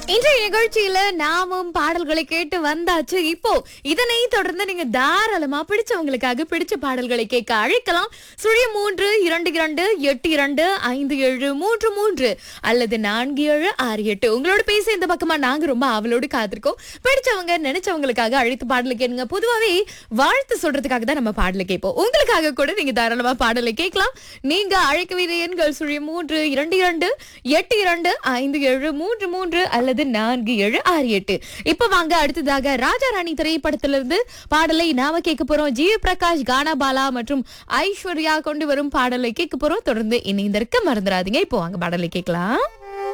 இன்றைய நிகழ்ச்சியில நாமும் பாடல்களை கேட்டு வந்தாச்சு இப்போ இதனை தொடர்ந்து நீங்க தாராளமா பிடிச்சவங்களுக்காக பிடிச்ச பாடல்களை கேட்க அழைக்கலாம் சுழிய மூன்று இரண்டு இரண்டு எட்டு இரண்டு ஐந்து ஏழு மூன்று மூன்று அல்லது நான்கு ஏழு ஆறு எட்டு உங்களோட பேச இந்த பக்கமா நாங்க ரொம்ப ஆவலோடு காத்திருக்கோம் பிடிச்சவங்க நினைச்சவங்களுக்காக அழைத்து பாடலை கேளுங்க பொதுவாவே வாழ்த்து சொல்றதுக்காக தான் நம்ம பாடலை கேட்போம் உங்களுக்காக கூட நீங்க தாராளமா பாடலை கேட்கலாம் நீங்க அழைக்க வேண்டிய எண்கள் சுழிய மூன்று இரண்டு இரண்டு எட்டு இரண்டு ஐந்து ஏழு மூன்று மூன்று அல்லது நான்கு ஏழு ஆறு எட்டு இப்ப வாங்க அடுத்ததாக ராஜா ராணி திரைப்படத்திலிருந்து பாடலை நாம கேட்க போறோம் ஜி பிரகாஷ் கானா பாலா மற்றும் ஐஸ்வர்யா கொண்டு வரும் பாடலை கேட்க போறோம் தொடர்ந்து இணைந்திருக்க மறந்துடாதீங்க இப்போ வாங்க பாடலை கேட்கலாம்